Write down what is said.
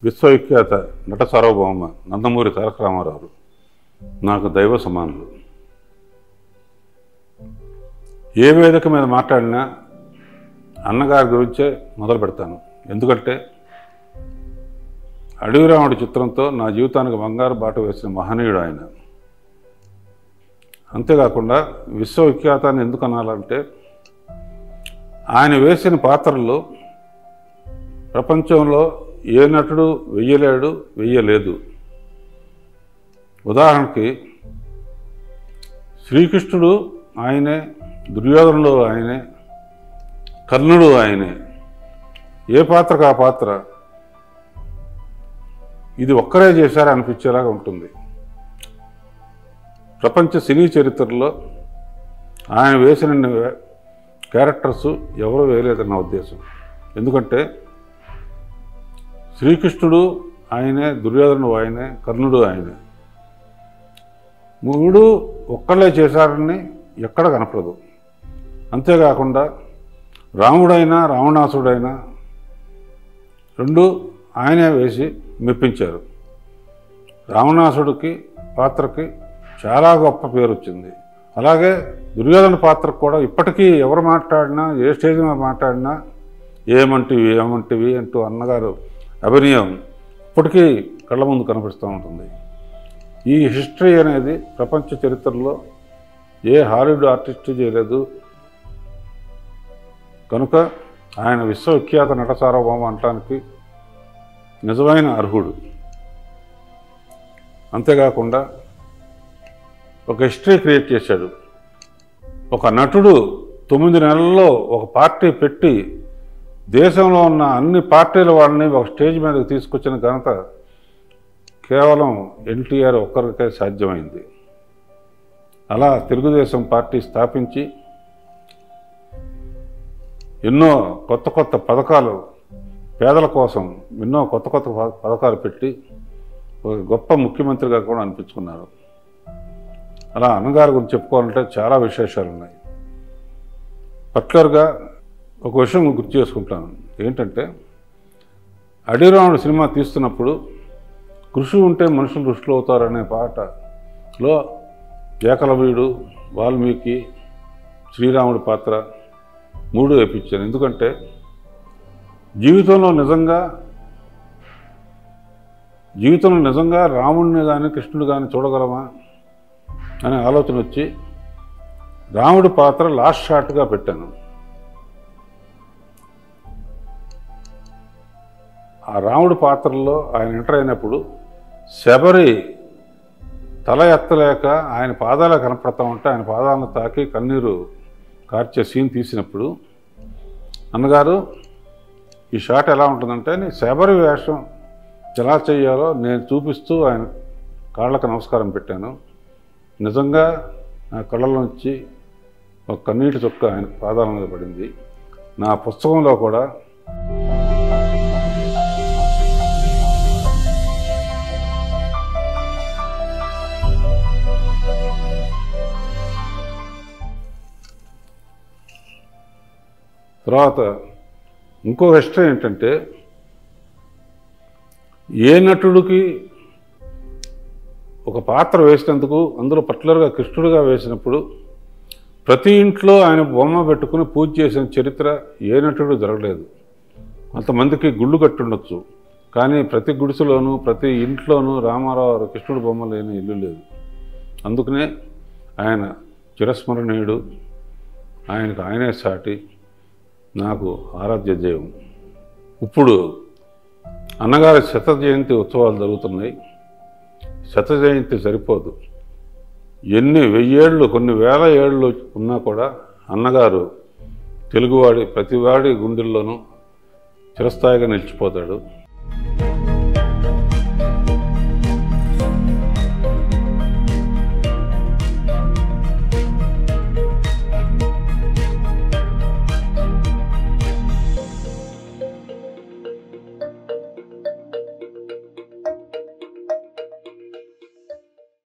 విశ్వవిఖ్యాత నట సార్వభౌమ నందమూరి తారక రామారావు నాకు దైవ సమానులు ఏ వేదిక మీద మాట్లాడినా అన్నగారి గురించే మొదలు పెడతాను ఎందుకంటే అడవి రాముడి చిత్రంతో నా జీవితానికి బంగారు బాట వేసిన మహనీయుడు ఆయన అంతేకాకుండా విశ్వవిఖ్యాతాన్ని ఎందుకు అనాలంటే ఆయన వేసిన పాత్రలు ప్రపంచంలో ఏ నటుడు వెయ్యలేడు వెయ్యలేదు ఉదాహరణకి శ్రీకృష్ణుడు ఆయనే దుర్యోధనుడు ఆయనే కర్ణుడు ఆయనే ఏ పాత్రకు ఆ పాత్ర ఇది ఒక్కరే చేశారు అనిపించేలాగా ఉంటుంది ప్రపంచ సినీ చరిత్రలో ఆయన వేసిన క్యారెక్టర్స్ ఎవరు వేయలేదన్న ఉద్దేశం ఎందుకంటే శ్రీకృష్ణుడు ఆయనే దుర్యోధనుడు ఆయనే కర్ణుడు ఆయనే మూడు ఒక్కళ్ళే చేశారని ఎక్కడ కనపడదు అంతేకాకుండా రాముడైనా రావణాసుడైనా రెండు ఆయనే వేసి మెప్పించారు రావణాసుడికి పాత్రకి చాలా గొప్ప పేరు వచ్చింది అలాగే దుర్యోధన పాత్రకు కూడా ఇప్పటికీ ఎవరు మాట్లాడినా ఏ స్టేజ్ మీద మాట్లాడినా ఏమంటివి ఏమంటివి అంటూ అన్నగారు అభినయం ఇప్పటికీ కళ్ళ ముందు కనిపిస్తూ ఉంటుంది ఈ హిస్టరీ అనేది ప్రపంచ చరిత్రలో ఏ హాలీవుడ్ ఆర్టిస్టు చేయలేదు కనుక ఆయన విశ్వవిఖ్యాత నట సార్వభౌమ అనటానికి నిజమైన అర్హుడు అంతేకాకుండా ఒక హిస్టరీ క్రియేట్ చేశాడు ఒక నటుడు తొమ్మిది నెలల్లో ఒక పార్టీ పెట్టి దేశంలో ఉన్న అన్ని పార్టీల వాళ్ళని ఒక స్టేజ్ మీదకి తీసుకొచ్చిన ఘనత కేవలం ఎన్టీఆర్ ఒక్కరికే సాధ్యమైంది అలా తెలుగుదేశం పార్టీ స్థాపించి ఎన్నో కొత్త కొత్త పథకాలు పేదల కోసం ఎన్నో కొత్త కొత్త ప- పథకాలు పెట్టి ఒక గొప్ప ముఖ్యమంత్రిగా కూడా అనిపించుకున్నారు అలా అన్నగారి గురించి చెప్పుకోవాలంటే చాలా విశేషాలు ఉన్నాయి పర్టికులర్గా ఒక విషయం గుర్తు చేసుకుంటాను ఏంటంటే అడిరాముడు సినిమా తీస్తున్నప్పుడు కృషి ఉంటే మనుషులు ఋషులు అవుతారనే పాటలో ఏకలవ్యుడు వాల్మీకి శ్రీరాముడి పాత్ర మూడు వేపించాను ఎందుకంటే జీవితంలో నిజంగా జీవితంలో నిజంగా రాముడిని కానీ కృష్ణుడు కానీ చూడగలమా అనే ఆలోచన వచ్చి రాముడి పాత్ర లాస్ట్ షాట్గా పెట్టాను ఆ రాముడి పాత్రలో ఆయన ఎంటర్ అయినప్పుడు శబరి తల ఎత్తలేక ఆయన పాదాలు కనపడతా ఉంటే ఆయన పాదాలను తాకి కన్నీరు కార్చే సీన్ తీసినప్పుడు అన్నగారు ఈ షాట్ ఎలా ఉంటుందంటే నీ శబరి వేషం ఎలా చేయాలో నేను చూపిస్తూ ఆయన కాళ్ళకు నమస్కారం పెట్టాను నిజంగా నా కళ్ళలోంచి ఒక కన్నీటి చుక్క ఆయన పాదాల మీద పడింది నా పుస్తకంలో కూడా తర్వాత ఇంకో హిస్టరీ ఏంటంటే ఏ నటుడికి ఒక పాత్ర వేసినందుకు అందులో పర్టికులర్గా కృష్ణుడిగా వేసినప్పుడు ప్రతి ఇంట్లో ఆయన బొమ్మ పెట్టుకుని పూజ చేసిన చరిత్ర ఏ నటుడు జరగలేదు కొంతమందికి గుళ్ళు కట్టుండొచ్చు కానీ ప్రతి గుడిసెలోనూ ప్రతి ఇంట్లోనూ రామారావు కృష్ణుడి బొమ్మ లేని ఇల్లు లేదు అందుకనే ఆయన చిరస్మరణీయుడు ఆయనకు ఆయనే సాటి నాకు ఆరాధ్య దైవం ఇప్పుడు అన్నగారి శత జయంతి ఉత్సవాలు జరుగుతున్నాయి శత జయంతి సరిపోదు ఎన్ని వెయ్యేళ్ళు కొన్ని వేల ఏళ్ళు ఉన్నా కూడా అన్నగారు తెలుగువాడి ప్రతివాడి గుండెల్లోనూ చిరస్థాయిగా నిలిచిపోతాడు